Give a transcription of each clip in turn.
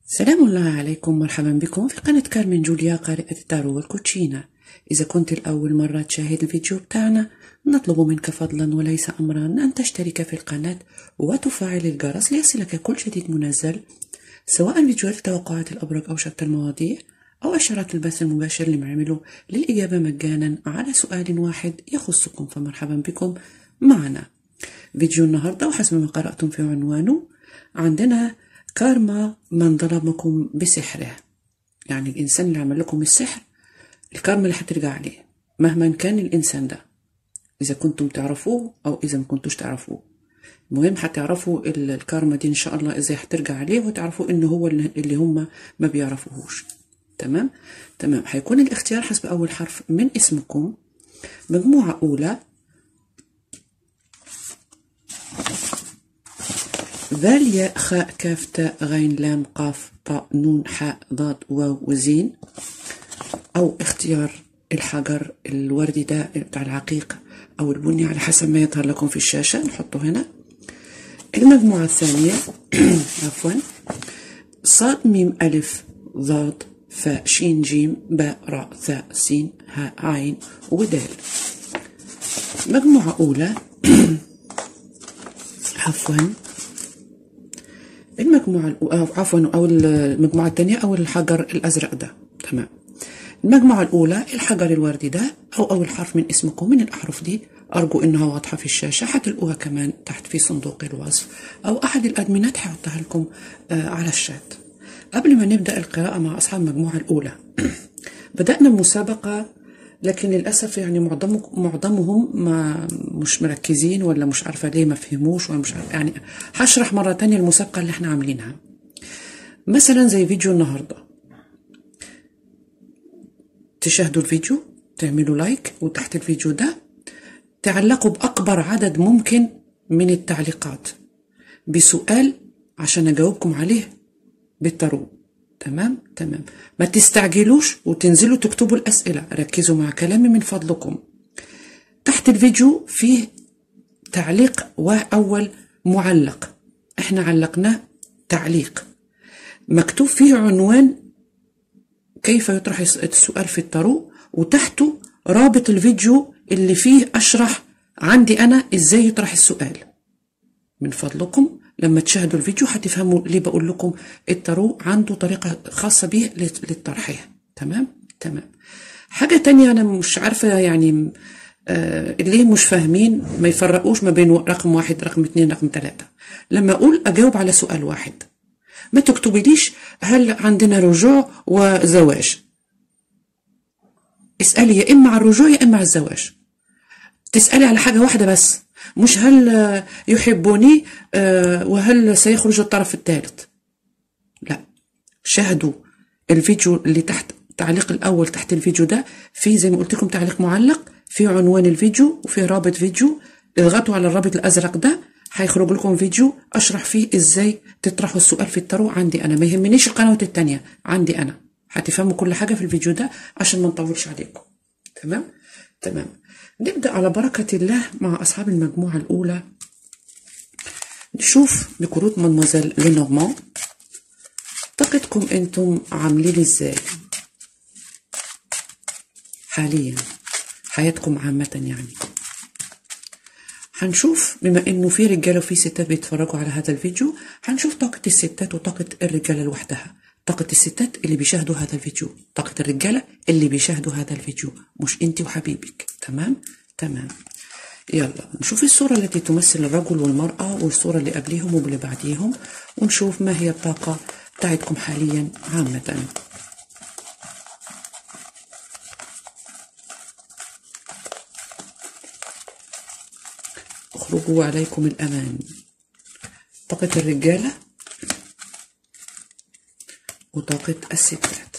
سلام الله عليكم مرحبا بكم في قناة كارمن جوليا قارئة التارو والكوتشينا إذا كنت الأول مرة تشاهد الفيديو بتاعنا نطلب منك فضلا وليس أمرا أن تشترك في القناة وتفعل الجرس ليصلك كل جديد منزل سواء فيديوهات توقعات الأبراج أو شتى المواضيع أو إشارات البث المباشر اللي بنعمله للإجابة مجانا على سؤال واحد يخصكم فمرحبا بكم معنا فيديو النهاردة وحسب ما قرأتم في عنوانه عندنا كارما من ضربكم بسحره يعني الإنسان اللي عمل لكم السحر الكارما اللي هترجع عليه مهما كان الإنسان ده إذا كنتم تعرفوه أو إذا ما كنتوش تعرفوه المهم هتعرفوا ال- الكارما دي إن شاء الله إزاي هترجع عليه وتعرفوا إن هو اللي اللي هم ما بيعرفوهوش تمام تمام هيكون الاختيار حسب أول حرف من اسمكم مجموعة أولى ذال ياء خاء كاف تاء غين لام قاف طاء نون حاء ضاد واو وزين أو اختيار الحجر الوردي ده بتاع العقيق أو البني على حسب ما يظهر لكم في الشاشة نحطه هنا المجموعة الثانية عفوا صاد ميم ألف ضاد فاء شين جيم باء راء ثاء سين هاء عين ودال مجموعة أولى عفوا المجموعة الأو- أو عفوا أو المجموعة الثانية أو الحجر الأزرق ده تمام المجموعة الأولى الحجر الوردي ده أو أول حرف من اسمكم من الأحرف دي أرجو إنها واضحة في الشاشة هتلقوها كمان تحت في صندوق الوصف أو أحد الأدمنات هيحطها لكم آه، على الشات قبل ما نبدأ القراءة مع أصحاب المجموعة الأولى بدأنا المسابقة لكن للأسف يعني معظم معظمهم ما مش مركزين ولا مش عارفة ليه ما فهموش ولا مش عارفة يعني هشرح مرة تانية المسابقة اللي احنا عاملينها مثلا زي فيديو النهارده تشاهدوا الفيديو تعملوا لايك وتحت الفيديو ده تعلقوا بأكبر عدد ممكن من التعليقات بسؤال عشان أجاوبكم عليه بالتارو تمام تمام ما تستعجلوش وتنزلوا تكتبوا الأسئلة ركزوا مع كلامي من فضلكم تحت الفيديو فيه تعليق وأول معلق احنا علقناه تعليق مكتوب فيه عنوان كيف يطرح السؤال في التارو وتحته رابط الفيديو اللي فيه أشرح عندي أنا إزاي يطرح السؤال من فضلكم لما تشاهدوا الفيديو هتفهموا ليه بقول لكم التارو عنده طريقة خاصة به للطرح تمام تمام حاجة تانية أنا مش عارفة يعني آه ليه مش فاهمين ما يفرقوش ما بين رقم واحد رقم اتنين رقم تلاتة لما أقول أجاوب على سؤال واحد ما تكتبليش هل عندنا رجوع وزواج اسألي يا إما على الرجوع يا إما على الزواج تسألي على حاجة واحدة بس مش هل آه، يحبني آه، وهل سيخرج الطرف الثالث لا شاهدوا الفيديو اللي تحت التعليق الأول تحت الفيديو ده في زي ما قلت لكم تعليق معلق في عنوان الفيديو وفي رابط فيديو اضغطوا على الرابط الأزرق ده هيخرج لكم فيديو أشرح فيه إزاي تطرحوا السؤال في التارو عندي أنا ما يهمنيش القنوات التانية عندي أنا هتفهموا كل حاجة في الفيديو ده عشان ما نطولش عليكم تمام تمام نبدأ على بركة الله مع أصحاب المجموعة الأولى نشوف بكروت مدموزيل لينورمون طاقتكم انتم عاملين ازاي حاليا حياتكم عامة يعني هنشوف بما انه في رجاله وفي ستات بيتفرجوا على هذا الفيديو هنشوف طاقة الستات وطاقة الرجاله لوحدها طاقة الستات اللي بيشاهدوا هذا الفيديو طاقة الرجاله اللي بيشاهدوا هذا الفيديو مش انت وحبيبك تمام تمام يلا نشوف الصورة التي تمثل الرجل والمرأة والصورة اللي قبليهم واللي بعديهم ونشوف ما هي الطاقة بتاعتكم حاليا عامة اخرجوا عليكم الأمان طاقة الرجالة وطاقة الستات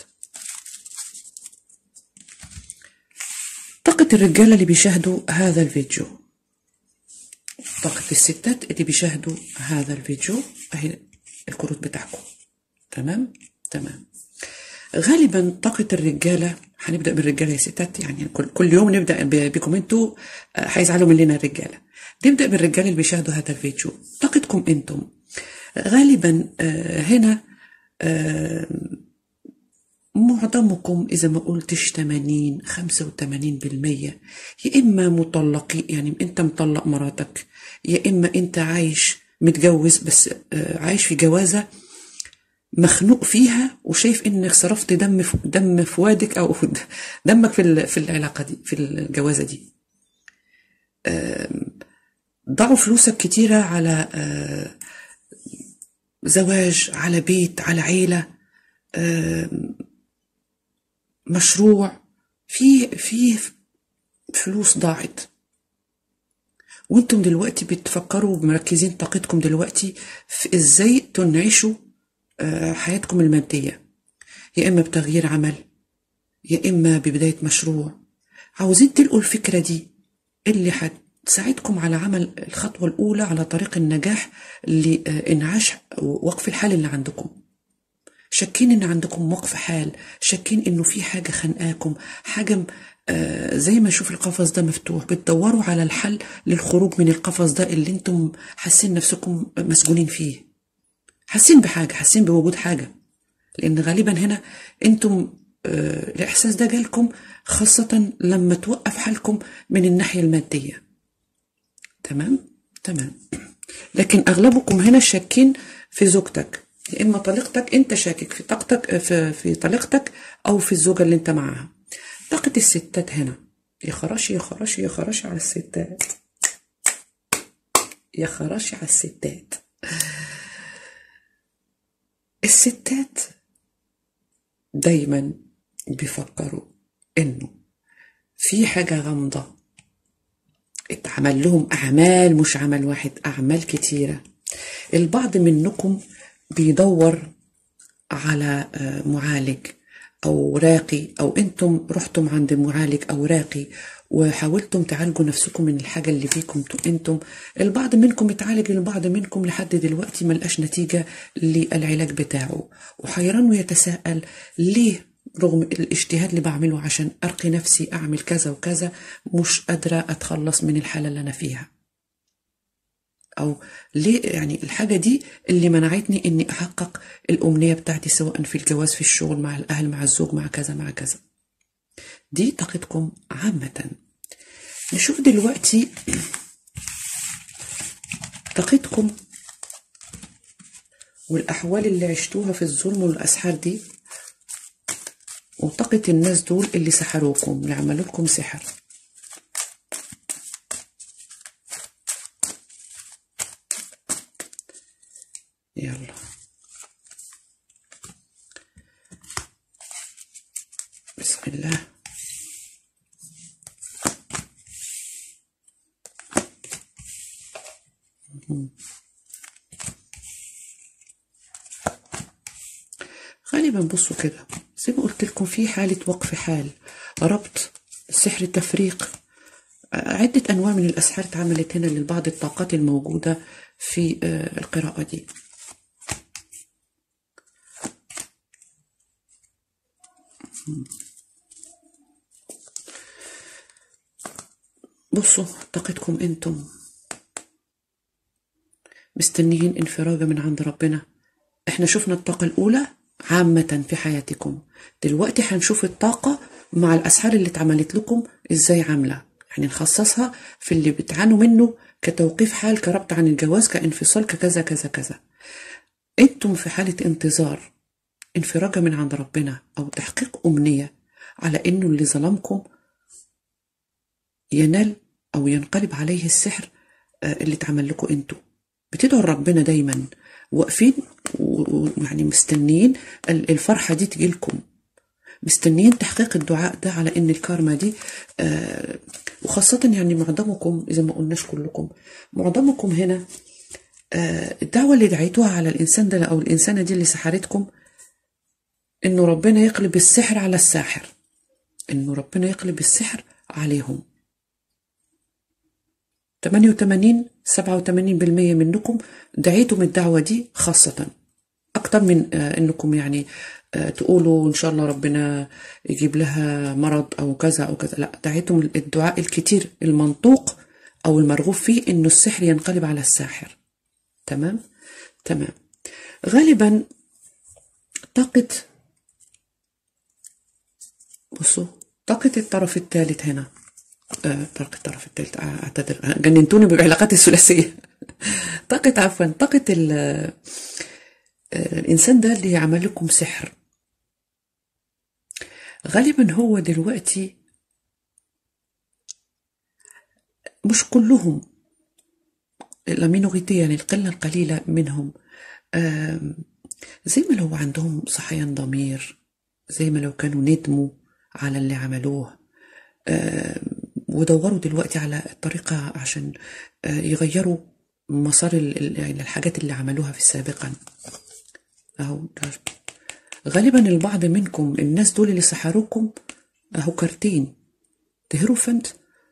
طاقة الرجالة اللي بيشاهدوا هذا الفيديو طاقة الستات اللي بيشاهدوا هذا الفيديو اهي الكروت بتاعكم تمام تمام غالبا طاقة الرجالة هنبدأ بالرجالة يا ستات يعني كل, كل يوم نبدأ ب- بكم انتوا آه، هيزعلوا مننا الرجالة نبدأ بالرجال اللي بيشاهدوا هذا الفيديو طاقتكم انتم غالبا آه، هنا معظمكم إذا ما قلتش 80 85% يا إما مطلقين يعني أنت مطلق مراتك يا إما أنت عايش متجوز بس آه، عايش في جوازة مخنوق فيها وشايف انك صرفت دم في دم في وادك او دمك في في العلاقه دي في الجوازه دي ضعوا فلوسك كتيره على آه، زواج على بيت على عيله مشروع في في فلوس ضاعت وانتم دلوقتي بتفكروا مركزين طاقتكم دلوقتي في ازاي تنعشوا آه، حياتكم المادية يا إما بتغيير عمل يا إما ببداية مشروع عاوزين تلقوا الفكرة دي اللي هتساعدكم على عمل الخطوة الأولى على طريق النجاح لإنعاش وقف الحال اللي عندكم شاكين ان عندكم وقف حال شاكين انه في حاجه خانقاكم حاجه آه زي ما اشوف القفص ده مفتوح بتدوروا على الحل للخروج من القفص ده اللي انتم حاسين نفسكم مسجونين فيه حاسين بحاجه حاسين بوجود حاجه لان غالبا هنا انتم آه الاحساس ده جالكم خاصه لما توقف حالكم من الناحيه الماديه تمام تمام لكن اغلبكم هنا شاكين في زوجتك يا اما طليقتك انت شاكك في طاقتك في, في طليقتك او في الزوجه اللي انت معاها طاقه الستات هنا يا خراشي يا خراشي يا خراشي على الستات يا خراشي على الستات الستات دايما بيفكروا انه في حاجه غامضه اتعمل لهم اعمال مش عمل واحد اعمال كتيره البعض منكم بيدور على آه، معالج او راقي او انتم رحتم عند معالج او راقي وحاولتم تعالجوا نفسكم من الحاجة اللي فيكم انتم البعض منكم اتعالج البعض منكم لحد دلوقتي ملقاش نتيجة للعلاج بتاعه وحيران ويتساءل ليه رغم الاجتهاد اللي بعمله عشان أرقي نفسي أعمل كذا وكذا مش قادرة أتخلص من الحالة اللي أنا فيها او ليه يعني الحاجه دي اللي منعتني اني احقق الامنيه بتاعتي سواء في الجواز في الشغل مع الاهل مع الزوج مع كذا مع كذا دي طاقتكم عامه نشوف دلوقتي طاقتكم والاحوال اللي عشتوها في الظلم والاسحار دي وطاقه الناس دول اللي سحروكم اللي عملوا لكم سحر يلا بسم الله غالبا بصوا كده زي ما قلت لكم في حالة وقف حال ربط سحر تفريق عدة أنواع من الأسحار اتعملت هنا لبعض الطاقات الموجودة في آه، القراءة دي بصوا طاقتكم انتم مستنيين انفراجة من عند ربنا احنا شفنا الطاقة الأولى عامة في حياتكم دلوقتي هنشوف الطاقة مع الأسحار اللي اتعملت لكم ازاي عاملة يعني نخصصها في اللي بتعانوا منه كتوقيف حال كربط عن الجواز كانفصال ككذا كذا كذا انتم في حالة انتظار انفراجة من عند ربنا أو تحقيق أمنية على إنه اللي ظلمكم ينال أو ينقلب عليه السحر آه، اللي اتعمل لكم انتوا بتدعوا ربنا دايما واقفين ويعني مستنيين الفرحة دي تجيلكم مستنيين تحقيق الدعاء ده على ان الكارما دي آه وخاصة يعني معظمكم اذا ما قلناش كلكم معظمكم هنا آه الدعوة اللي دعيتوها على الانسان ده او الانسانة دي اللي سحرتكم انه ربنا يقلب السحر على الساحر انه ربنا يقلب السحر عليهم 88 87% منكم دعيتم الدعوة دي خاصة أكتر من آه إنكم يعني آه تقولوا إن شاء الله ربنا يجيب لها مرض أو كذا أو كذا لا دعيتم الدعاء الكتير المنطوق أو المرغوب فيه إنه السحر ينقلب على الساحر تمام تمام غالبا طاقة بصوا طاقة الطرف الثالث هنا آه، طاقة الطرف الثالث آه، اعتذر جننتوني بالعلاقات الثلاثية طاقة عفوا طاقة ال- آه، الإنسان ده اللي عمل لكم سحر غالبا هو دلوقتي مش كلهم المينوريتي يعني القلة القليلة منهم آم، زي ما لو عندهم صحيان ضمير زي ما لو كانوا ندموا على اللي عملوه آم، ودوروا دلوقتي على الطريقة عشان آه، يغيروا مسار ال- ال- يعني الحاجات اللي عملوها في سابقا أهو ده غالبا البعض منكم الناس دول اللي سحروكم أهو كارتين تهروفنت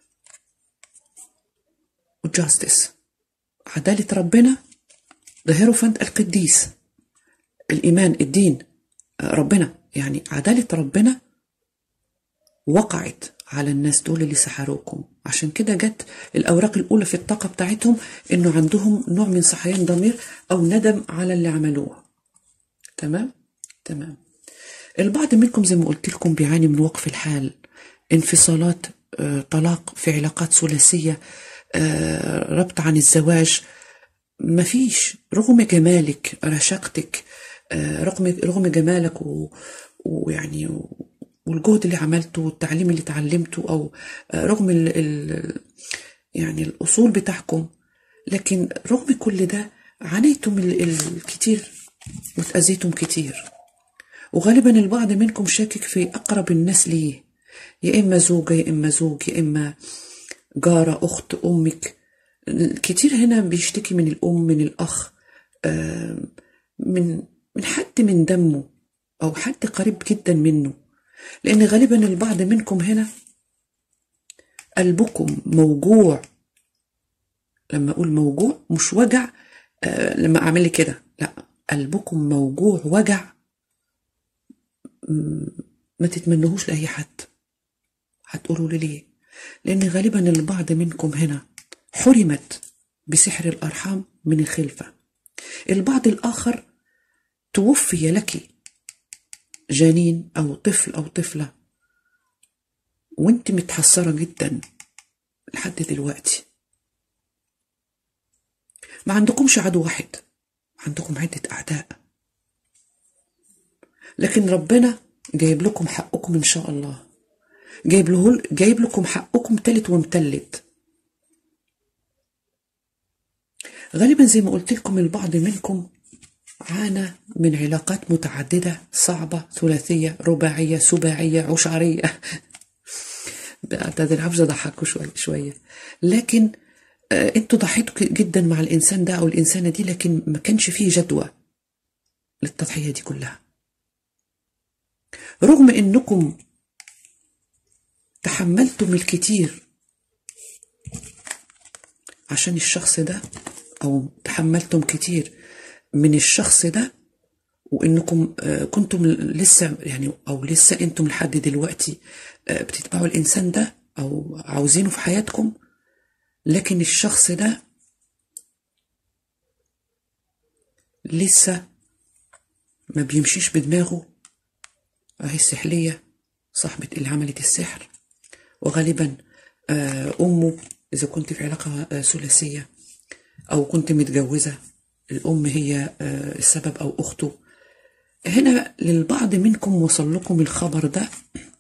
وجاستس عدالة ربنا ده هيروفنت القديس الإيمان الدين آه، ربنا يعني عدالة ربنا وقعت على الناس دول اللي سحروكم عشان كده جت الأوراق الأولى في الطاقة بتاعتهم إنه عندهم نوع من صحيان ضمير أو ندم على اللي عملوه تمام تمام البعض منكم زي ما قلت لكم بيعاني من وقف الحال انفصالات آه، طلاق في علاقات ثلاثية آه، ربط عن الزواج مفيش رغم جمالك رشاقتك آه، رغم رغم جمالك و- ويعني و- والجهد اللي عملته والتعليم اللي اتعلمته او آه، رغم ال ال يعني الاصول بتاعكم لكن رغم كل ده عانيتم ال- الكتير واتأذيتم كتير وغالبا البعض منكم شاكك في أقرب الناس ليه يا إما زوجة يا إما زوج يا إما جارة أخت أمك كتير هنا بيشتكي من الأم من الأخ آه، من من حد من دمه أو حد قريب جدا منه لأن غالبا البعض منكم هنا قلبكم موجوع لما أقول موجوع مش وجع آه، لما أعمل لي كده لا قلبكم موجوع وجع ما تتمنهوش لأي حد هتقولوا لي ليه لأن غالبا البعض منكم هنا حرمت بسحر الأرحام من الخلفة البعض الآخر توفي لك جنين أو طفل أو طفلة وانت متحسرة جدا لحد دلوقتي ما عندكمش عدو واحد عندكم عدة أعداء لكن ربنا جايب لكم حقكم إن شاء الله جايب له جايب لكم حقكم تالت ومتلت غالبا زي ما قلت لكم البعض منكم عانى من علاقات متعددة صعبة ثلاثية رباعية سباعية عشرية ده العبزة ضحكوا شوية شوية لكن آه، انتوا ضحيتوا ك- جدا مع الانسان ده او الانسانة دي لكن ما كانش فيه جدوى للتضحية دي كلها رغم انكم تحملتم الكتير عشان الشخص ده او تحملتم كتير من الشخص ده وانكم آه، كنتم لسه يعني او لسه انتم لحد دلوقتي آه، بتتبعوا الانسان ده او عاوزينه في حياتكم لكن الشخص ده لسه ما بيمشيش بدماغه اهي السحلية صاحبة اللي عملت السحر وغالبا آه، أمه إذا كنت في علاقة آه، ثلاثية أو كنت متجوزة الأم هي آه، السبب أو أخته هنا للبعض منكم وصل لكم الخبر ده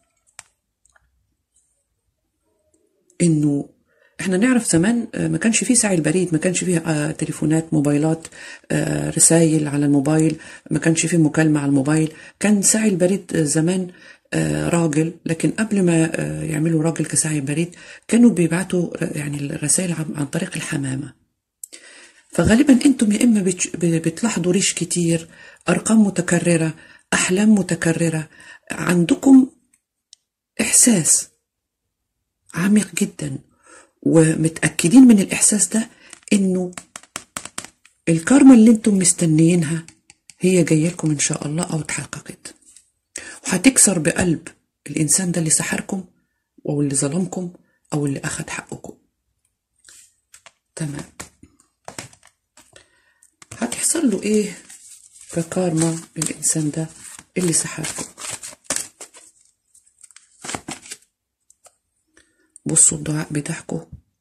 انه احنا نعرف زمان آه، ما كانش فيه سعي البريد ما كانش فيه آه، تليفونات موبايلات آه، رسائل على الموبايل ما كانش فيه مكالمة على الموبايل كان سعي البريد آه، زمان آه، راجل لكن قبل ما آه، يعملوا راجل كسعي بريد كانوا بيبعتوا ر- يعني الرسائل عن عن طريق الحمامة فغالبا انتم يا اما بتش- ب- بتلاحظوا ريش كتير ارقام متكررة احلام متكررة عندكم احساس عميق جدا ومتأكدين من الإحساس ده إنه الكارما اللي انتم مستنيينها هي جاية لكم إن شاء الله أو اتحققت وهتكسر بقلب الإنسان ده اللي سحركم أو اللي ظلمكم أو اللي أخد حقكم تمام هتحصل له إيه ككارما الإنسان ده اللي سحركم بصوا الدعاء بتاعكم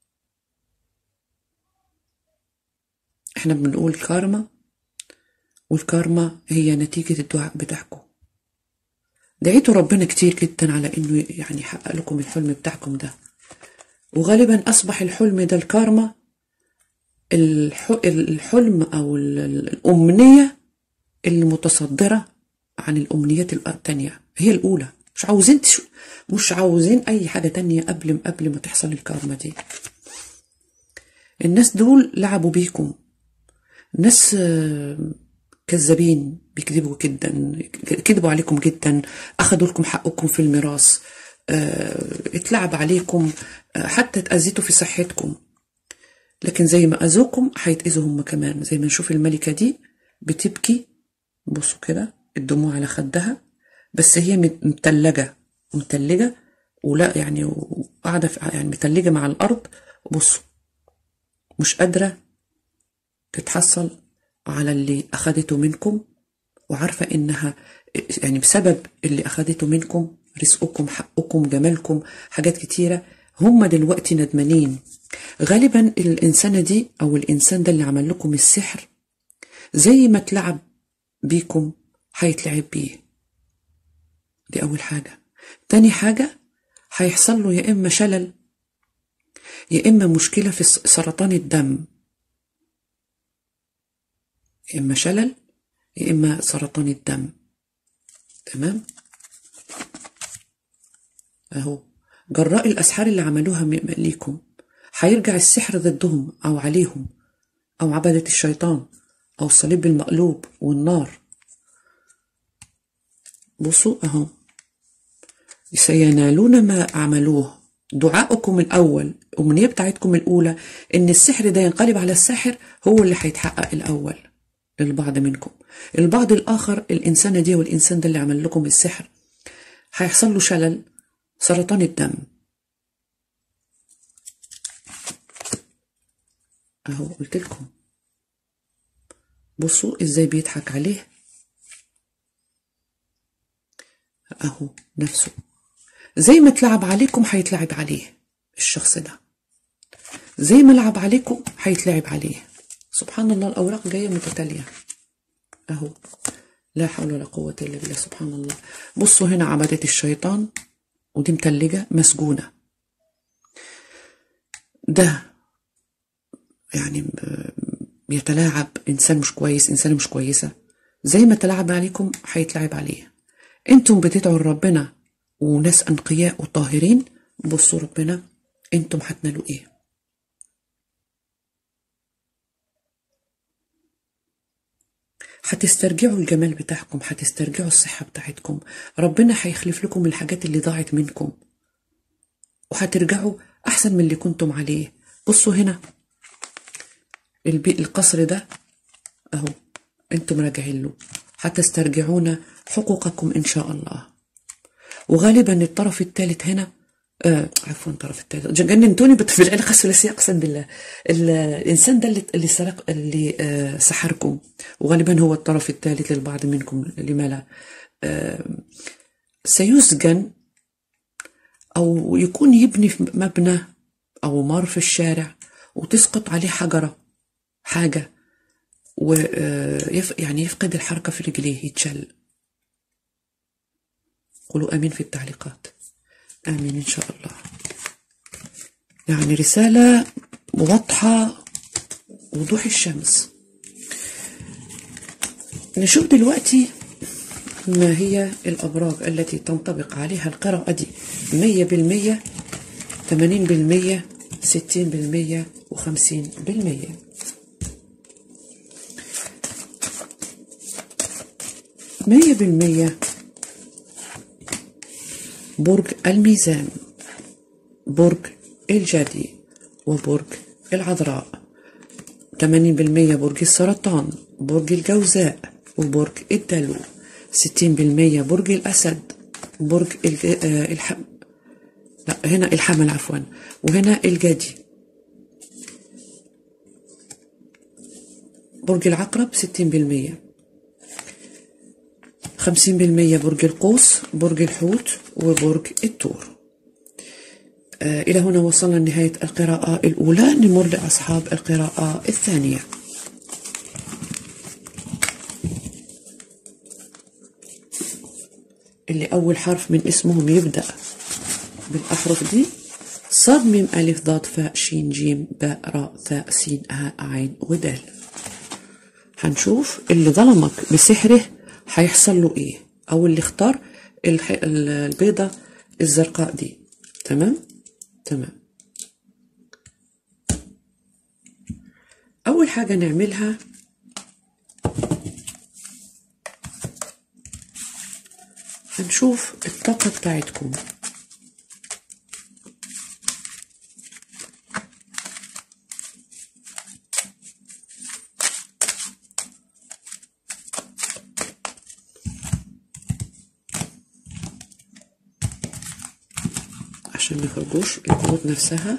احنا بنقول كارما والكارما هي نتيجة الدعاء بتاعكم دعيتوا ربنا كتير جدا على انه يعني يحقق لكم الحلم بتاعكم ده وغالبا اصبح الحلم ده الكارما الح- الحلم او ال- ال- الامنية المتصدرة عن الامنيات التانية هي الاولى مش عاوزين تش... مش عاوزين اي حاجة تانية قبل قبل ما تحصل الكارما دي الناس دول لعبوا بيكم ناس آه، كذابين بيكذبوا جدا كذبوا عليكم جدا اخذوا لكم حقكم في الميراث آه، اتلعب عليكم آه، حتى اتأذيتوا في صحتكم لكن زي ما أذوكم هيتأذوا هم كمان زي ما نشوف الملكة دي بتبكي بصوا كده الدموع على خدها بس هي مت- متلجة متلجة ولا يعني وقاعدة في- يعني متلجة مع الأرض بصوا مش قادرة تتحصل على اللي أخدته منكم وعارفة إنها يعني بسبب اللي أخدته منكم رزقكم حقكم جمالكم حاجات كتيرة هم دلوقتي ندمانين غالبا الإنسانة دي أو الإنسان ده اللي عمل لكم السحر زي ما اتلعب بيكم هيتلعب بيه دي أول حاجة تاني حاجة هيحصل له يا إما شلل يا إما مشكلة في س- سرطان الدم يا إما شلل يا إما سرطان الدم تمام أهو جراء الأسحار اللي عملوها م- ليكم هيرجع السحر ضدهم أو عليهم أو عبدة الشيطان أو الصليب المقلوب والنار بصوا أهو سينالون ما عملوه دعاؤكم الأول الأمنية بتاعتكم الأولى إن السحر ده ينقلب على الساحر هو اللي هيتحقق الأول للبعض منكم البعض الآخر الإنسانة دي والإنسان ده اللي عمل لكم السحر هيحصل له شلل سرطان الدم أهو قلت لكم بصوا إزاي بيضحك عليه أهو نفسه زي ما اتلعب عليكم هيتلعب عليه الشخص ده زي ما لعب عليكم هيتلعب عليه سبحان الله الأوراق جاية متتالية أهو لا حول ولا قوة إلا بالله سبحان الله بصوا هنا عبدة الشيطان ودي متلجة مسجونة ده يعني ب- بيتلاعب إنسان مش كويس إنسانة مش كويسة زي ما تلعب عليكم هيتلعب عليه انتم بتدعوا ربنا وناس أنقياء وطاهرين بصوا ربنا انتم هتنالوا ايه هتسترجعوا الجمال بتاعكم هتسترجعوا الصحة بتاعتكم ربنا هيخلف لكم الحاجات اللي ضاعت منكم وهترجعوا أحسن من اللي كنتم عليه بصوا هنا البي... القصر ده أهو أنتم راجعين له هتسترجعون حقوقكم إن شاء الله وغالبا الطرف الثالث هنا آه عفوا الطرف الثالث جننتوني بت- في العلاقه الثلاثيه اقسم بالله ال- الانسان ده اللي اللي سرق اللي آه سحركم وغالبا هو الطرف الثالث للبعض منكم لما لا آه سيسجن او يكون يبني في مبنى او مار في الشارع وتسقط عليه حجره حاجه ويف يعني يفقد الحركه في رجليه يتشل قولوا امين في التعليقات امين ان شاء الله يعني رساله واضحه وضوح الشمس نشوف دلوقتي ما هي الأبراج التي تنطبق عليها القراءة دي مية بالمية ثمانين بالمية ستين بالمية وخمسين بالمية مية بالمية برج الميزان برج الجدي وبرج العذراء 80% برج السرطان برج الجوزاء وبرج الدلو 60% برج الأسد برج الج... آه الح... لا هنا الحمل عفوا وهنا الجدي برج العقرب 60% خمسين بالمية برج القوس برج الحوت وبرج الثور آه إلى هنا وصلنا لنهاية القراءة الأولى نمر لأصحاب القراءة الثانية اللي أول حرف من اسمهم يبدأ بالأحرف دي صاد ميم ألف ضاد فاء شين جيم باء راء ثاء سين هاء عين ودال هنشوف اللي ظلمك بسحره هيحصل له ايه او اللي اختار الح... البيضة الزرقاء دي تمام تمام اول حاجة نعملها هنشوف الطاقة بتاعتكم عشان ما يخرجوش الكروت نفسها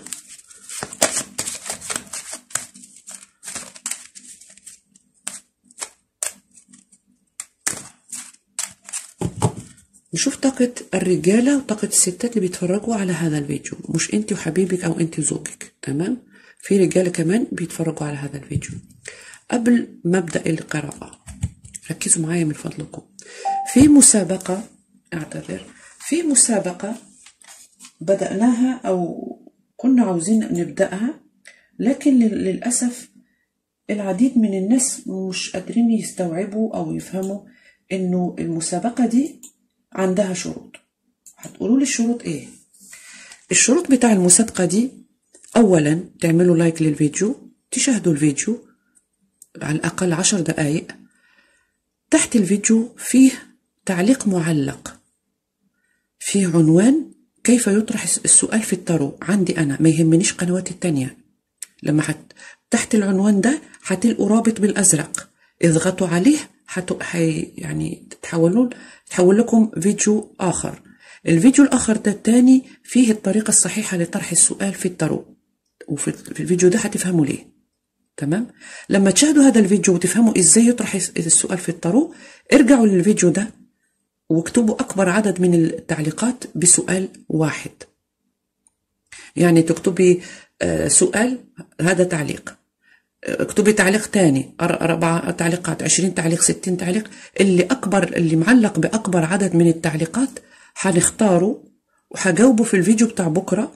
نشوف طاقة الرجالة وطاقة الستات اللي بيتفرجوا على هذا الفيديو مش انت وحبيبك او انت وزوجك تمام في رجالة كمان بيتفرجوا على هذا الفيديو قبل ما ابدأ القراءة ركزوا معايا من فضلكم في مسابقة اعتذر في مسابقة بدأناها أو كنا عاوزين نبدأها لكن للأسف العديد من الناس مش قادرين يستوعبوا أو يفهموا إنه المسابقة دي عندها شروط هتقولوا لي الشروط إيه الشروط بتاع المسابقة دي أولا تعملوا لايك للفيديو تشاهدوا الفيديو على الأقل عشر دقايق تحت الفيديو فيه تعليق معلق فيه عنوان كيف يطرح السؤال في التارو عندي أنا ما يهمنيش قنوات التانية لما حت تحت العنوان ده هتلقوا رابط بالأزرق اضغطوا عليه حتو... حي... يعني تحولون تحول لكم فيديو آخر الفيديو الآخر ده التاني فيه الطريقة الصحيحة لطرح السؤال في التارو وفي الفيديو ده هتفهموا ليه تمام لما تشاهدوا هذا الفيديو وتفهموا ازاي يطرح السؤال في التارو ارجعوا للفيديو ده واكتبوا أكبر عدد من التعليقات بسؤال واحد يعني تكتبي سؤال هذا تعليق اكتبي تعليق تاني أربع تعليقات عشرين تعليق ستين تعليق اللي أكبر اللي معلق بأكبر عدد من التعليقات هنختاره وهجاوبه في الفيديو بتاع بكرة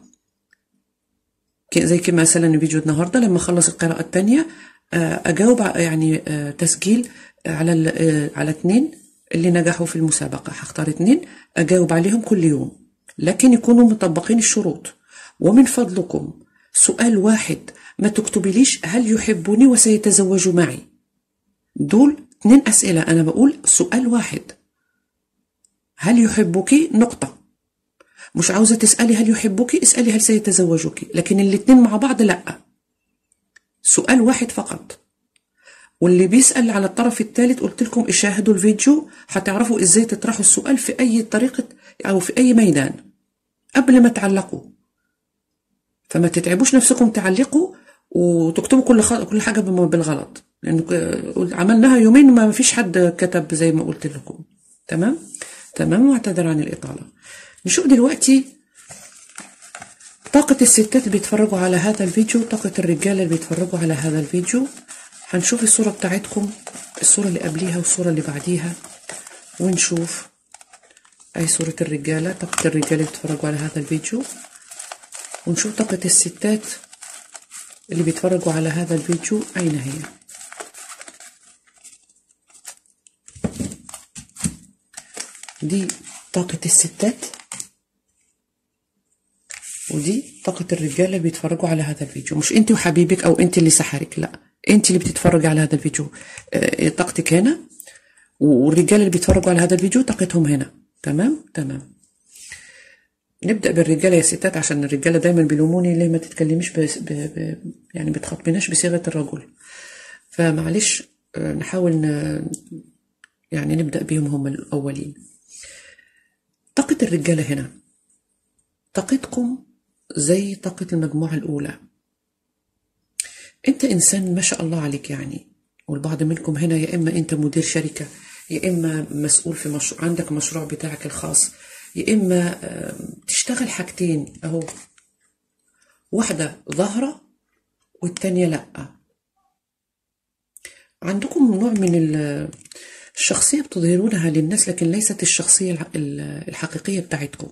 زي كما مثلا الفيديو النهاردة لما أخلص القراءة التانية أجاوب يعني تسجيل على على اتنين اللي نجحوا في المسابقة هختار اتنين أجاوب عليهم كل يوم لكن يكونوا مطبقين الشروط ومن فضلكم سؤال واحد ما تكتبليش هل يحبني وسيتزوج معي دول اتنين أسئلة أنا بقول سؤال واحد هل يحبك نقطة مش عاوزة تسألي هل يحبك اسألي هل سيتزوجك لكن الاتنين مع بعض لأ سؤال واحد فقط واللي بيسأل على الطرف الثالث قلت لكم اشاهدوا الفيديو هتعرفوا ازاي تطرحوا السؤال في اي طريقة او في اي ميدان قبل ما تعلقوا فما تتعبوش نفسكم تعلقوا وتكتبوا كل خ... كل حاجة بالغلط لأن عملناها يومين ما فيش حد كتب زي ما قلت لكم تمام تمام واعتذر عن الإطالة نشوف دلوقتي طاقة الستات اللي بيتفرجوا على هذا الفيديو طاقة الرجالة اللي بيتفرجوا على هذا الفيديو هنشوف الصورة بتاعتكم الصورة اللي قبليها والصورة اللي بعديها ونشوف أي صورة الرجالة طاقة الرجالة اللي بيتفرجوا على هذا الفيديو ونشوف طاقة الستات اللي بيتفرجوا على هذا الفيديو أين هي دي طاقة الستات ودي طاقة الرجالة اللي بيتفرجوا على هذا الفيديو مش انت وحبيبك او انت اللي سحرك لا انت اللي بتتفرجي على هذا الفيديو اه طاقتك هنا والرجال اللي بيتفرجوا على هذا الفيديو طاقتهم هنا تمام تمام نبدا بالرجاله يا ستات عشان الرجاله دايما بيلوموني ليه ما تتكلميش بس ب... ب... يعني بتخاطبيناش بصيغه الرجل فمعلش اه نحاول ن... يعني نبدا بيهم هم الاولين طاقه الرجاله هنا طاقتكم زي طاقه المجموعه الاولى انت انسان ما شاء الله عليك يعني والبعض منكم هنا يا اما انت مدير شركه يا إما مسؤول في مشروع عندك مشروع بتاعك الخاص يا إما آه، تشتغل حاجتين أهو واحدة ظاهرة والتانية لأ عندكم نوع من ال- الشخصية بتظهرونها للناس لكن ليست الشخصية الح- ال- الحقيقية بتاعتكم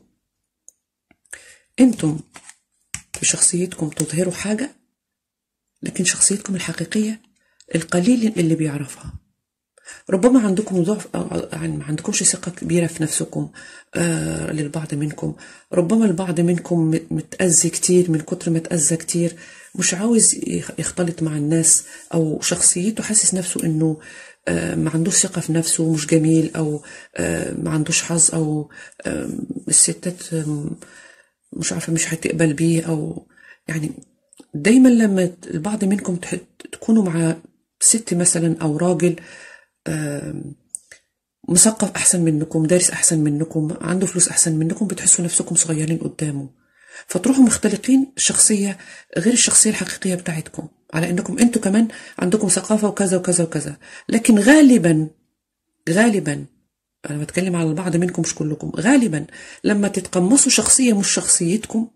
انتم بشخصيتكم تظهروا حاجة لكن شخصيتكم الحقيقية القليل اللي بيعرفها ربما عندكم ضعف أو يعني ما عندكمش ثقة كبيرة في نفسكم آه للبعض منكم ربما البعض منكم مت- متأذي كتير من كتر ما اتأذى كتير مش عاوز يخ- يختلط مع الناس أو شخصيته حاسس نفسه إنه آه ما عندوش ثقة في نفسه مش جميل أو آه ما عندوش حظ أو آه الستات آم، مش عارفة مش هتقبل بيه أو يعني دايما لما البعض منكم تح- تكونوا مع ست مثلا أو راجل آم، مثقف أحسن منكم دارس أحسن منكم عنده فلوس أحسن منكم بتحسوا نفسكم صغيرين قدامه فتروحوا مختلقين شخصية غير الشخصية الحقيقية بتاعتكم على إنكم أنتوا كمان عندكم ثقافة وكذا وكذا وكذا لكن غالبا غالبا أنا بتكلم على البعض منكم مش كلكم غالبا لما تتقمصوا شخصية مش شخصيتكم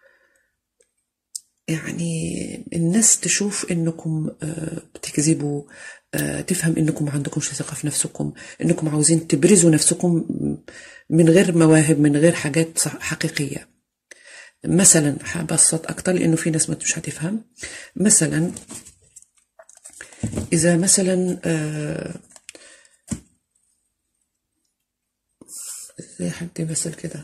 يعني الناس تشوف انكم آه، بتكذبوا آه، تفهم انكم ما عندكمش ثقة في نفسكم انكم عاوزين تبرزوا نفسكم من غير مواهب من غير حاجات صح- حقيقية مثلا هبسط اكتر لانه في ناس ما مش هتفهم مثلا اذا مثلا آه، زي حد يمثل كده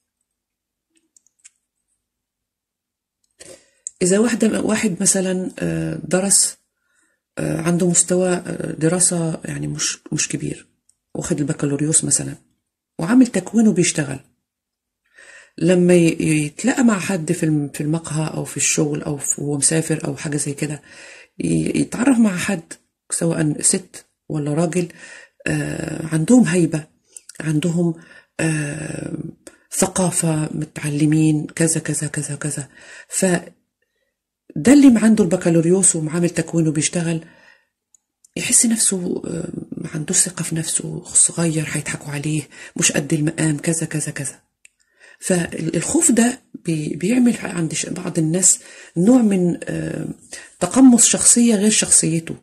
إذا واحدة واحد مثلا آه، درس آه، عنده مستوى آه، دراسة يعني مش مش كبير واخد البكالوريوس مثلا وعامل تكوين وبيشتغل لما ي- يتلاقى مع حد في الم- في المقهى أو في الشغل أو في- وهو مسافر أو حاجة زي كده ي- يتعرف مع حد سواء ست ولا راجل آه، عندهم هيبة عندهم آه، ثقافة متعلمين كذا كذا كذا كذا ف ده اللي عنده البكالوريوس ومعامل تكوين وبيشتغل يحس نفسه آه، ما عندوش ثقة في نفسه صغير هيضحكوا عليه مش قد المقام كذا كذا كذا فالخوف ده بي- بيعمل عند ش- بعض الناس نوع من آه، تقمص شخصية غير شخصيته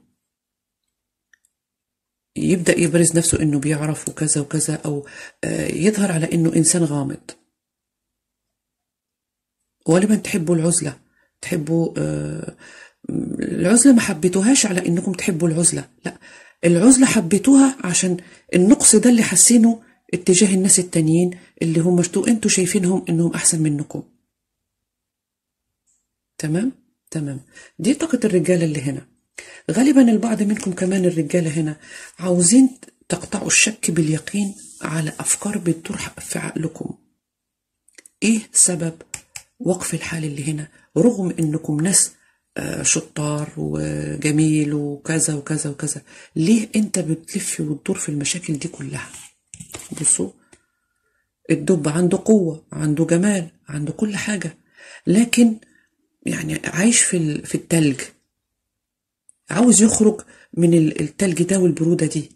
يبدأ يبرز نفسه إنه بيعرف وكذا وكذا أو آه، يظهر على إنه إنسان غامض غالبا تحبوا العزلة تحبوا آه، العزلة ما حبيتوهاش على انكم تحبوا العزلة لا العزلة حبيتوها عشان النقص ده اللي حاسينه اتجاه الناس التانيين اللي هم شتو انتوا شايفينهم انهم احسن منكم تمام تمام دي طاقة الرجالة اللي هنا غالبا البعض منكم كمان الرجالة هنا عاوزين تقطعوا الشك باليقين على أفكار بتدور في عقلكم ايه سبب وقف الحال اللي هنا رغم انكم ناس آه، شطار وجميل وكذا وكذا وكذا ليه انت بتلف وتدور في المشاكل دي كلها بصوا الدب عنده قوة عنده جمال عنده كل حاجة لكن يعني عايش في ال- في التلج عاوز يخرج من ال- التلج ده والبرودة دي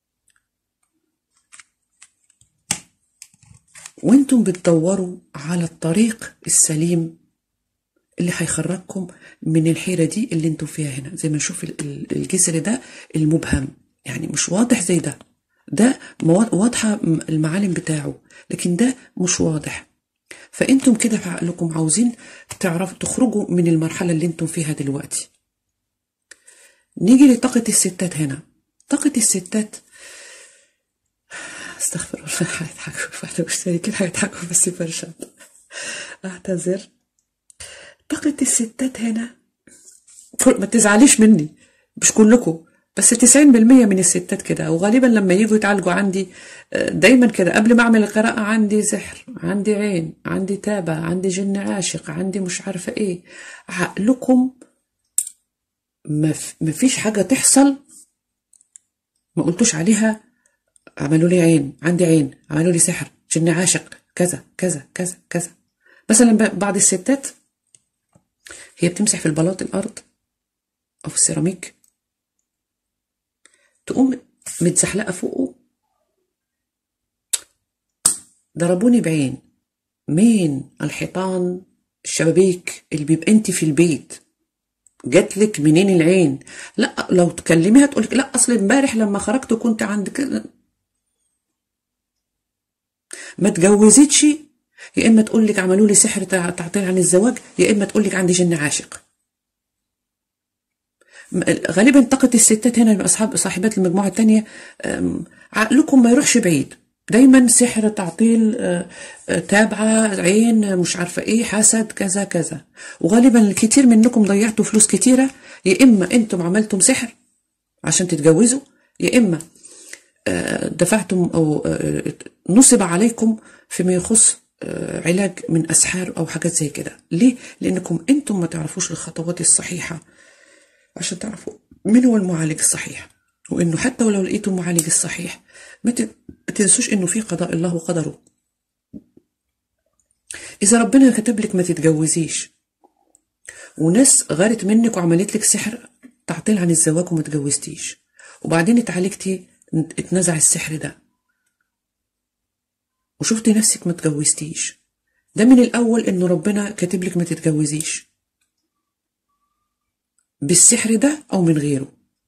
وانتم بتدوروا على الطريق السليم اللي هيخرجكم من الحيرة دي اللي انتم فيها هنا زي ما نشوف ال- ال- الجسر ده المبهم يعني مش واضح زي ده ده موا- واضحة م- المعالم بتاعه لكن ده مش واضح فانتم كده في عقلكم عاوزين تعرفوا تخرجوا من المرحلة اللي انتم فيها دلوقتي نيجي لطاقة الستات هنا طاقة الستات استغفر الله هيضحكوا بعد مشتركين هيضحكوا بس فرشات اعتذر طاقة الستات هنا ما تزعليش مني مش كلكم بس 90% من الستات كده وغالبا لما يجوا يتعالجوا عندي آه، دايما كده قبل ما اعمل القراءة عندي سحر عندي عين عندي تابة عندي جن عاشق عندي مش عارفة ايه عقلكم ما ف- ما فيش حاجة تحصل ما قلتوش عليها عملوا لي عين عندي عين عملوا لي سحر جن عاشق كذا كذا كذا كذا مثلا ب- بعض الستات هي بتمسح في البلاط الارض او في السيراميك تقوم متزحلقه فوقه ضربوني بعين مين الحيطان الشبابيك اللي بيبقى انت في البيت جات لك منين العين لا لو تكلميها تقول لك لا اصل امبارح لما خرجت كنت عند كده ما تجوزتش يا اما تقول لك عملوا لي سحر تع- تعطيل عن الزواج يا اما تقول لك عندي جن عاشق م- غالبا طاقة الستات هنا أصحاب صاحبات المجموعة التانية أم، عقلكم ما يروحش بعيد دايما سحر تعطيل آه، آه، تابعة عين آه، مش عارفة ايه حسد كذا كذا وغالبا الكثير منكم ضيعتوا فلوس كتيرة يا إما أنتم عملتم سحر عشان تتجوزوا يا إما آه، دفعتم أو آه، نصب عليكم فيما يخص آه، علاج من أسحار أو حاجات زي كده ليه؟ لأنكم أنتم ما تعرفوش الخطوات الصحيحة عشان تعرفوا مين هو المعالج الصحيح وانه حتى ولو لقيتوا المعالج الصحيح ما ت- ما تنسوش انه في قضاء الله وقدره اذا ربنا كتب لك ما تتجوزيش وناس غارت منك وعملت لك سحر تعطيل عن الزواج وما تجوزتيش وبعدين اتعالجتي اتنزع السحر ده وشفتي نفسك ما تجوزتيش ده من الاول انه ربنا كاتب لك ما تتجوزيش بالسحر ده او من غيره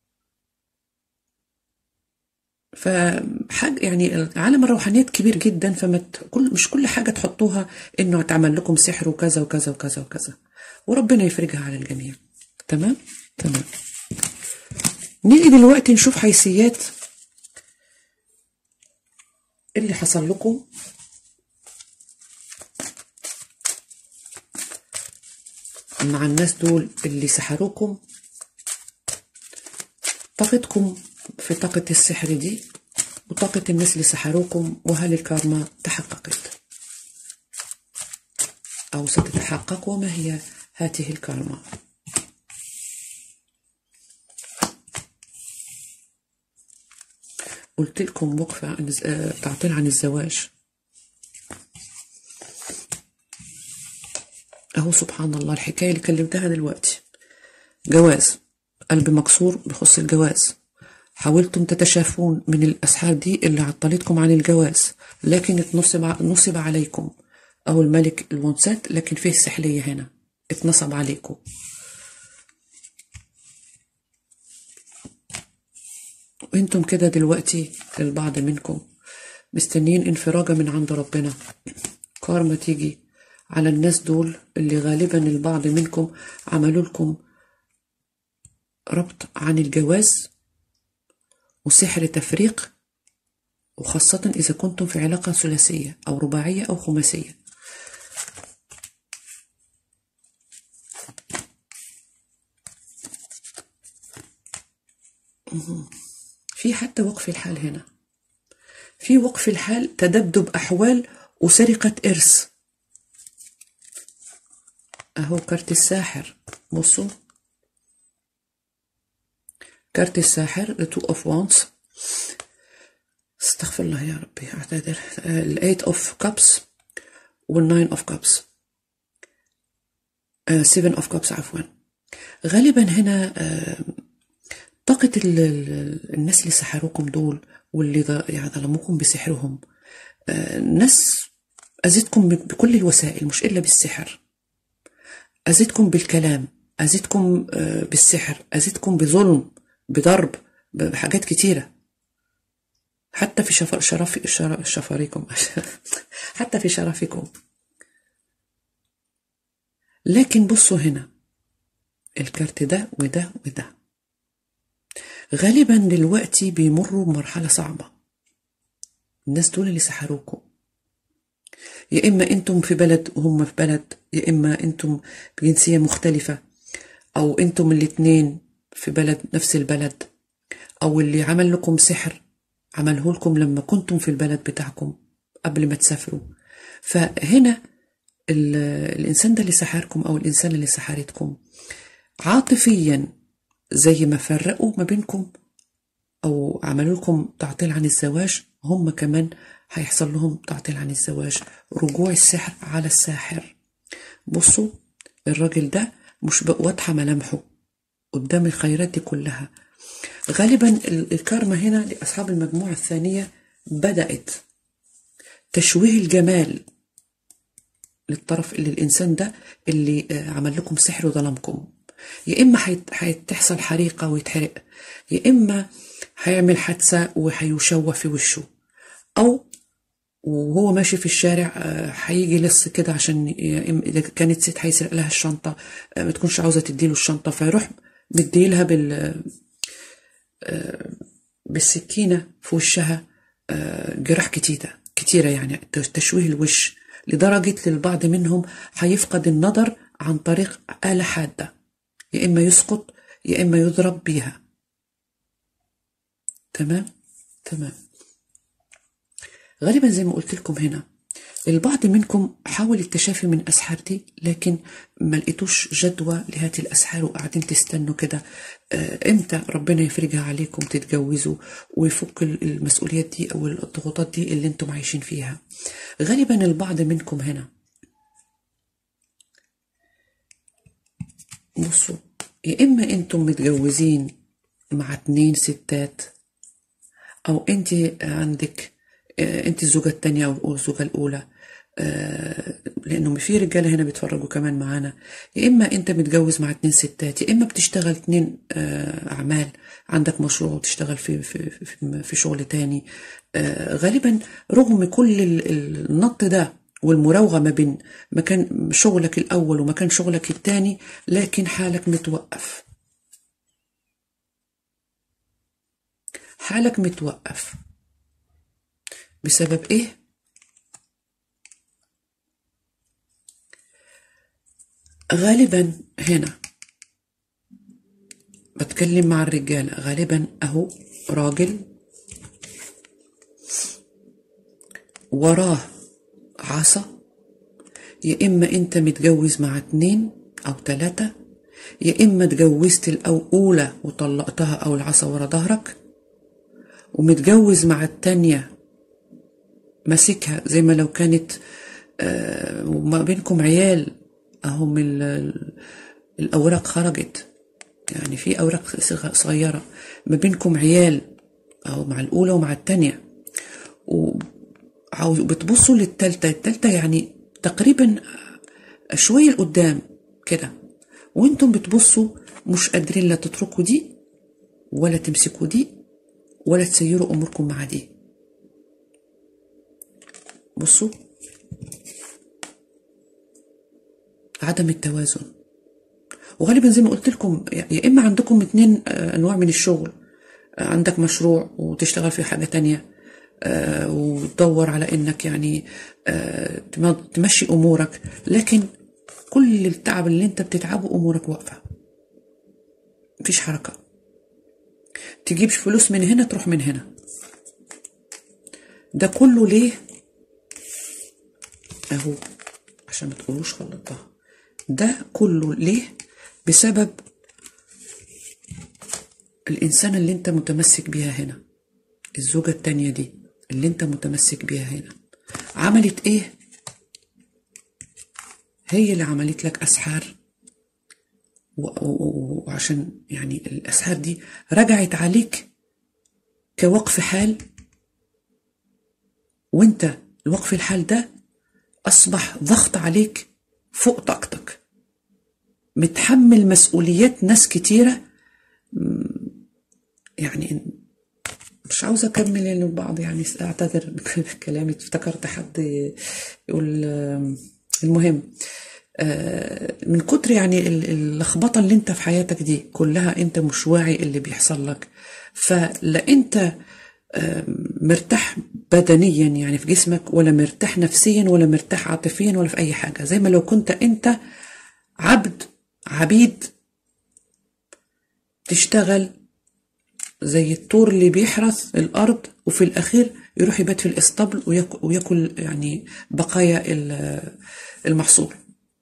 فحاجة يعني عالم الروحانيات كبير جدا فما ت- كل مش كل حاجة تحطوها انه هتعمل لكم سحر وكذا وكذا وكذا وكذا وربنا يفرجها على الجميع تمام تمام نيجي دلوقتي نشوف حيثيات اللي حصل لكم مع الناس دول اللي سحروكم طاقتكم في طاقة السحر دي وطاقة الناس اللي سحروكم وهل الكارما تحققت أو ستتحقق وما هي هذه الكارما قلت لكم وقفة عن الز- آه، تعطيل عن الزواج أهو سبحان الله الحكاية اللي كلمتها دلوقتي جواز قلب مكسور بخص الجواز حاولتم تتشافون من الأسحار دي اللي عطلتكم عن الجواز لكن اتنصب نصب عليكم أو الملك الونسات لكن فيه سحلية هنا اتنصب عليكم وانتم كده دلوقتي البعض منكم مستنيين انفراجة من عند ربنا كارما تيجي على الناس دول اللي غالبا البعض منكم عملوا لكم ربط عن الجواز وسحر تفريق وخاصة إذا كنتم في علاقة ثلاثية أو رباعية أو خماسية مهم. في حتى وقف الحال هنا في وقف الحال تدبدب أحوال وسرقة إرث أهو كارت الساحر بصوا كارت الساحر the two of wands استغفر الله يا ربي اعتذر ال eight of cups وال nine of cups آه، seven of cups عفوا غالبا هنا آه، طاقة ال- ال- الناس اللي سحروكم دول واللي ظ- يعني ظلموكم بسحرهم آه، ناس أذتكم ب- بكل الوسائل مش إلا بالسحر أذتكم بالكلام أذتكم آه، بالسحر أذتكم بظلم بضرب بحاجات كتيرة حتى في شفر شرف شر- شفاريكم حتى في شرفكم لكن بصوا هنا الكارت ده وده وده غالبا دلوقتي بيمروا بمرحلة صعبة الناس دول اللي سحروكم يا إما أنتم في بلد وهم في بلد يا إما أنتم بجنسية مختلفة أو أنتم الاتنين في بلد نفس البلد أو اللي عمل لكم سحر عمله لكم لما كنتم في البلد بتاعكم قبل ما تسافروا فهنا ال- الإنسان ده اللي سحركم أو الإنسان اللي سحرتكم عاطفيا زي ما فرقوا ما بينكم أو عملوا لكم تعطيل عن الزواج هم كمان هيحصل لهم تعطيل عن الزواج رجوع السحر على الساحر بصوا الراجل ده مش بقى واضحة ملامحه قدام الخيرات دي كلها غالبا ال- الكارما هنا لأصحاب المجموعة الثانية بدأت تشويه الجمال للطرف اللي الإنسان ده اللي آه، عمل لكم سحر وظلمكم يا إما هتحصل حريقة ويتحرق يا إما هيعمل حادثة وهيشوه في وشه أو وهو ماشي في الشارع آه، هيجي لص كده عشان اذا كانت ست هيسرق لها الشنطه آه، ما تكونش عاوزه تديله الشنطه فيروح مديلها بال بالسكينه في وشها جراح كتيره كتيره يعني تشويه الوش لدرجة للبعض منهم هيفقد النظر عن طريق آلة حادة يا إما يسقط يا إما يضرب بيها تمام تمام غالبا زي ما قلت لكم هنا البعض منكم حاول التشافي من أسحار دي لكن ما لقيتوش جدوى لهذه الأسحار وقاعدين تستنوا كده آه، امتى ربنا يفرجها عليكم تتجوزوا ويفك المسؤوليات دي أو الضغوطات دي اللي انتم عايشين فيها غالبا البعض منكم هنا بصوا يا إما انتم متجوزين مع اتنين ستات أو انت عندك آه، انت الزوجة التانية او الزوجة الاولى آه، لانه في رجاله هنا بيتفرجوا كمان معانا يا اما انت متجوز مع اتنين ستات يا اما بتشتغل اتنين آه، اعمال عندك مشروع وتشتغل في في في, في شغل تاني غالبا رغم كل النط ده والمراوغه ما بين مكان شغلك الاول ومكان شغلك التاني لكن حالك متوقف حالك متوقف بسبب ايه غالبا هنا بتكلم مع الرجال غالبا اهو راجل وراه عصا يا اما انت متجوز مع اتنين او تلاتة يا اما اتجوزت الاولى وطلقتها او العصا ورا ظهرك ومتجوز مع التانية ماسكها زي ما لو كانت آه، وما بينكم عيال اهم الاوراق خرجت يعني في اوراق صغيره ما بينكم عيال اهو مع الاولى ومع الثانيه وعاوز بتبصوا للثالثه الثالثه يعني تقريبا شويه لقدام كده وانتم بتبصوا مش قادرين لا تتركوا دي ولا تمسكوا دي ولا تسيروا اموركم مع دي بصوا عدم التوازن وغالبا زي ما قلت لكم يا اما عندكم اتنين آه، انواع من الشغل آه، عندك مشروع وتشتغل في حاجه تانية آه، وتدور على انك يعني تمشي امورك لكن كل التعب اللي انت بتتعبه امورك واقفه مفيش حركه تجيبش فلوس من هنا تروح من هنا ده كله ليه اهو عشان ما تقولوش خلطتها ده كله ليه بسبب الإنسان اللي أنت متمسك بيها هنا الزوجة التانية دي اللي أنت متمسك بيها هنا عملت إيه؟ هي اللي عملت لك أسحار وعشان يعني الأسحار دي رجعت عليك كوقف حال وانت الوقف الحال ده أصبح ضغط عليك فوق طاقتك متحمل مسؤوليات ناس كتيرة يعني مش عاوزة أكمل يعني البعض يعني أعتذر من كلامي افتكرت حد يقول المهم آه، من كتر يعني اللخبطة اللي انت في حياتك دي كلها انت مش واعي اللي بيحصل لك فلا انت مرتاح بدنيا يعني في جسمك ولا مرتاح نفسيا ولا مرتاح عاطفيا ولا في اي حاجة زي ما لو كنت انت عبد عبيد تشتغل زي الطور اللي بيحرث الارض وفي الاخير يروح يبات في الاسطبل وياكل يعني بقايا المحصول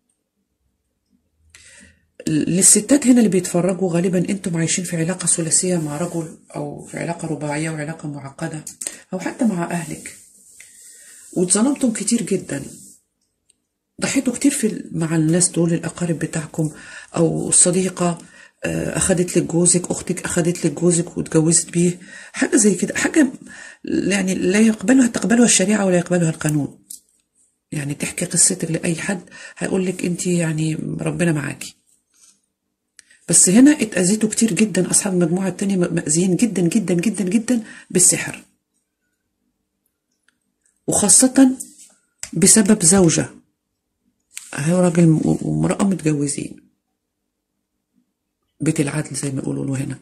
للستات هنا اللي بيتفرجوا غالبا انتم عايشين في علاقه ثلاثيه مع رجل او في علاقه رباعيه وعلاقه معقده او حتى مع اهلك واتظلمتم كتير جدا ضحيتوا كتير في مع الناس دول الأقارب بتاعكم أو الصديقة آه، اخدت لك جوزك اختك اخدت لك جوزك واتجوزت بيه حاجه زي كده حاجه يعني لا يقبلها تقبلها الشريعه ولا يقبلها القانون يعني تحكي قصتك لاي حد هيقول لك انت يعني ربنا معاكي بس هنا اتأذيتوا كتير جدا أصحاب المجموعة التانية مأذيين جدا جدا جدا جدا بالسحر وخاصة بسبب زوجة هي راجل وامرأة متجوزين بيت العدل زي ما يقولوا له هنا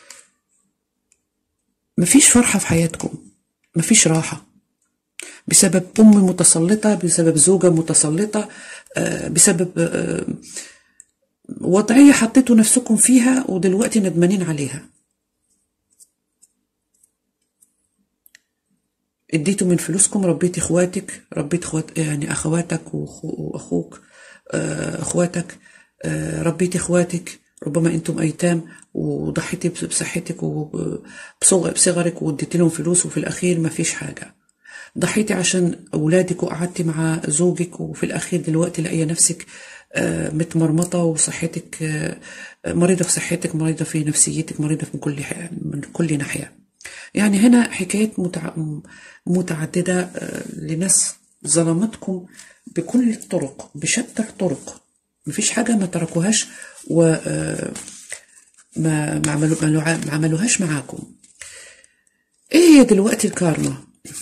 مفيش فرحة في حياتكم مفيش راحة بسبب أم متسلطة بسبب زوجة متسلطة آه، بسبب آه، وضعية حطيتوا نفسكم فيها ودلوقتي ندمانين عليها اديتوا من فلوسكم ربيت اخواتك ربيت اخوات يعني اخواتك واخوك آه، اخواتك آه، ربيت اخواتك ربما انتم ايتام وضحيتي بصحتك وبصغرك واديت لهم فلوس وفي الاخير ما فيش حاجه ضحيتي عشان اولادك وقعدتي مع زوجك وفي الاخير دلوقتي لاقيه نفسك آه، متمرمطه وصحتك مريضه في صحتك مريضه في نفسيتك مريضه من كل من كل ناحيه يعني هنا حكايات متعددة آه، لناس ظلمتكم بكل الطرق بشتى الطرق مفيش حاجة ما تركوهاش و آه، ما ما عملوهاش معاكم ايه هي دلوقتي الكارما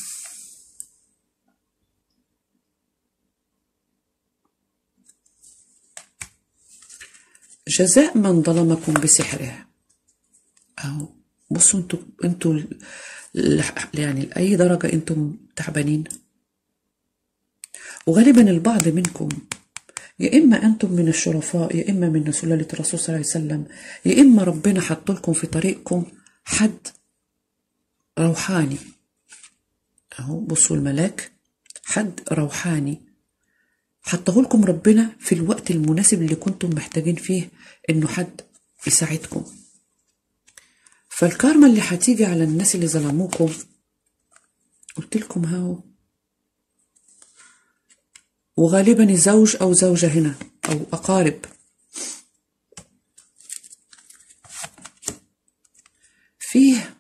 جزاء من ظلمكم بسحره أو بصوا انتوا انتوا يعني لأي درجة انتم تعبانين وغالبا البعض منكم يا إما أنتم من الشرفاء يا إما من سلالة الرسول صلى الله عليه وسلم يا إما ربنا حط لكم في طريقكم حد روحاني أهو بصوا الملاك حد روحاني حطه لكم ربنا في الوقت المناسب اللي كنتم محتاجين فيه إنه حد يساعدكم فالكارما اللي هتيجي على الناس اللي ظلموكم قلت لكم هاو وغالبا زوج او زوجة هنا او اقارب فيه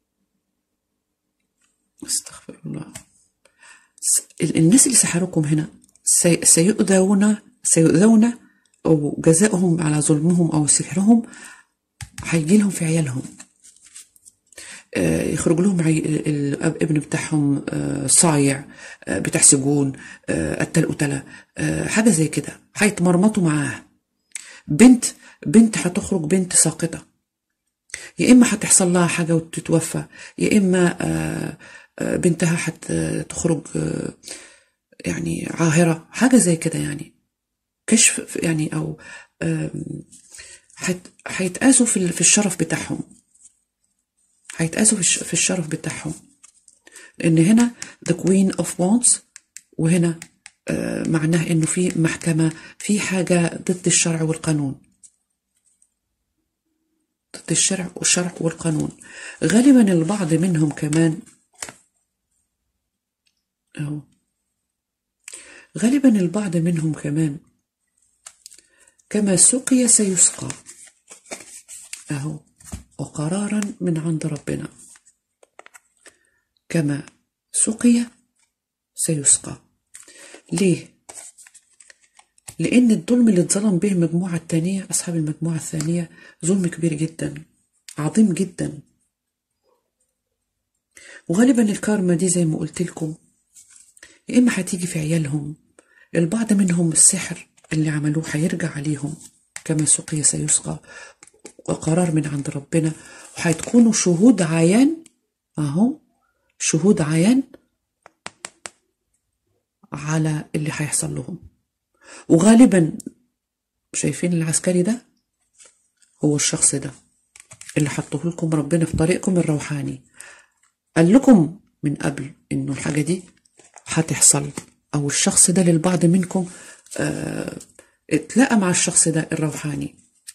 استغفر الله الناس اللي سحروكم هنا سيؤذون سيؤذون او جزاؤهم على ظلمهم او سحرهم هيجي لهم في عيالهم آه، يخرج لهم الابن بتاعهم آه، صايع آه، بتاع سجون قتل قتلة حاجة زي كده هيتمرمطوا معاه بنت بنت هتخرج بنت ساقطة يا إما هتحصل لها حاجة وتتوفى يا إما بنتها هتخرج يعني عاهرة حاجة زي كده يعني كشف يعني أو هيتقاسوا في الشرف بتاعهم هيتقاسوا في الشرف بتاعهم لأن هنا the queen of wands وهنا آه معناه إنه في محكمة في حاجة ضد الشرع والقانون ضد الشرع والشرع والقانون غالبا البعض منهم كمان أهو غالبا البعض منهم كمان كما سقي سيسقى أهو وقرارا من عند ربنا كما سقي سيسقى ليه لأن الظلم اللي اتظلم به المجموعة الثانية أصحاب المجموعة الثانية ظلم كبير جدا عظيم جدا وغالبا الكارما دي زي ما قلت لكم يا إما هتيجي في عيالهم البعض منهم السحر اللي عملوه هيرجع عليهم كما سقي سيسقى وقرار من عند ربنا وهتكونوا شهود عيان اهو شهود عيان على اللي هيحصل لهم وغالبا شايفين العسكري ده هو الشخص ده اللي حطه لكم ربنا في طريقكم الروحاني قال لكم من قبل انه الحاجه دي هتحصل او الشخص ده للبعض منكم اه اتلاقى مع الشخص ده الروحاني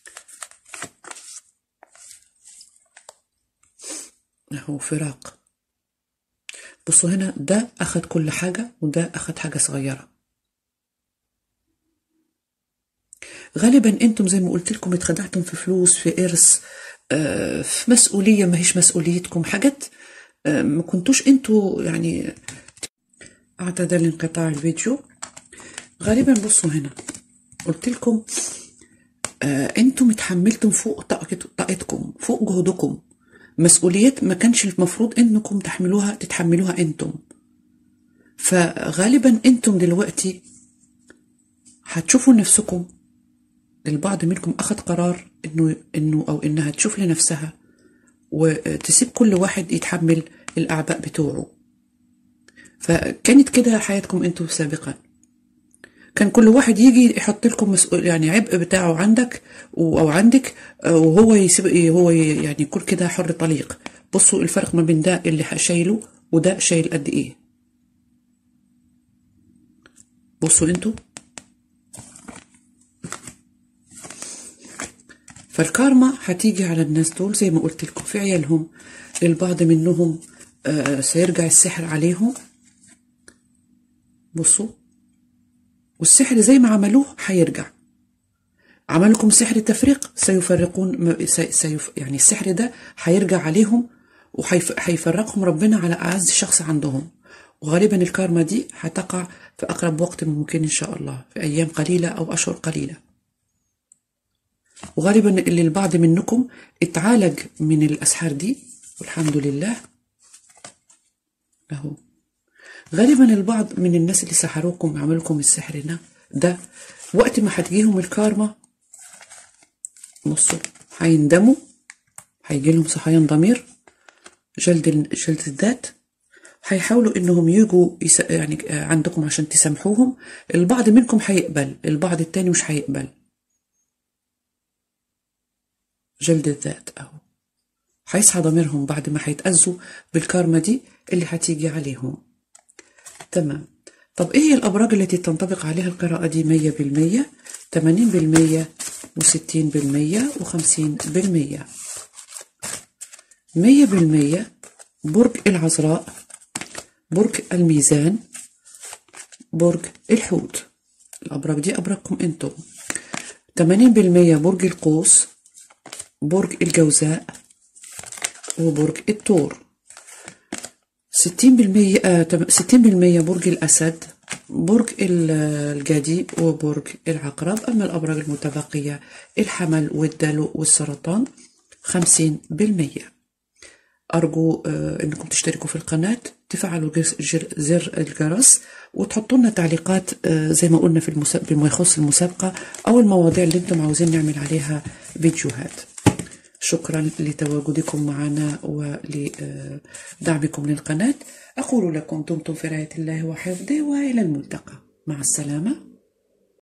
هو فراق بصوا هنا ده أخد كل حاجة وده أخد حاجة صغيرة غالبا انتم زي ما قلت لكم اتخدعتم في فلوس في ارث آه، في مسؤوليه ما هيش مسؤوليتكم حاجات آه، ما كنتوش انتوا يعني اعتذر لانقطاع الفيديو غالبا بصوا هنا قلت لكم آه انتم اتحملتم فوق طاقت- طاقتكم فوق جهدكم مسؤوليات ما كانش المفروض انكم تحملوها تتحملوها انتم فغالبا انتم دلوقتي هتشوفوا نفسكم البعض منكم اخذ قرار انه انه او انها تشوف لنفسها وتسيب كل واحد يتحمل الاعباء بتوعه فكانت كده حياتكم انتم سابقا كان كل واحد يجي يحط لكم مسؤول يعني عبء بتاعه عندك و- او عندك آه، وهو يسيب هو ي- يعني يكون كده حر طليق بصوا الفرق ما بين ده اللي شايله وده شايل قد ايه بصوا انتوا فالكارما هتيجي على الناس دول زي ما قلت لكم في عيالهم البعض منهم آه، سيرجع السحر عليهم بصوا والسحر زي ما عملوه هيرجع عملكم سحر تفريق سيفرقون م- سي سيف يعني السحر ده هيرجع عليهم وهيفرقهم ربنا على أعز شخص عندهم وغالبا الكارما دي هتقع في أقرب وقت ممكن إن شاء الله في أيام قليلة أو أشهر قليلة وغالبا اللي البعض منكم اتعالج من الأسحار دي والحمد لله أهو غالبا البعض من الناس اللي سحروكم عملوا لكم السحر هنا ده وقت ما هتجيهم الكارما بصوا هيندموا هيجي لهم صحيان ضمير جلد ال- جلد الذات هيحاولوا انهم يجوا يس... يعني آه، عندكم عشان تسامحوهم البعض منكم هيقبل البعض التاني مش هيقبل جلد الذات اهو هيصحى ضميرهم بعد ما هيتأذوا بالكارما دي اللي هتيجي عليهم تمام طب ايه هي الابراج التي تنطبق عليها القراءة دي مية بالمية تمانين بالمية وستين بالمية وخمسين بالمية مية بالمية برج العذراء برج الميزان برج الحوت الأبراج دي أبراجكم أنتم تمانين بالمية برج القوس برج الجوزاء وبرج الثور ستين بالمية آه تم- ستين بالمية برج الأسد برج ال- الجدي وبرج العقرب أما الأبراج المتبقية الحمل والدلو والسرطان خمسين بالمية أرجو آه، أنكم تشتركوا في القناة تفعلوا جرس- جر- زر الجرس وتحطوا لنا تعليقات آه، زي ما قلنا في المسا- بما يخص المسابقة أو المواضيع اللي أنتم عاوزين نعمل عليها فيديوهات شكرا لتواجدكم معنا ولدعمكم للقناة أقول لكم دمتم في رعاية الله وحفظه وإلى الملتقى مع السلامة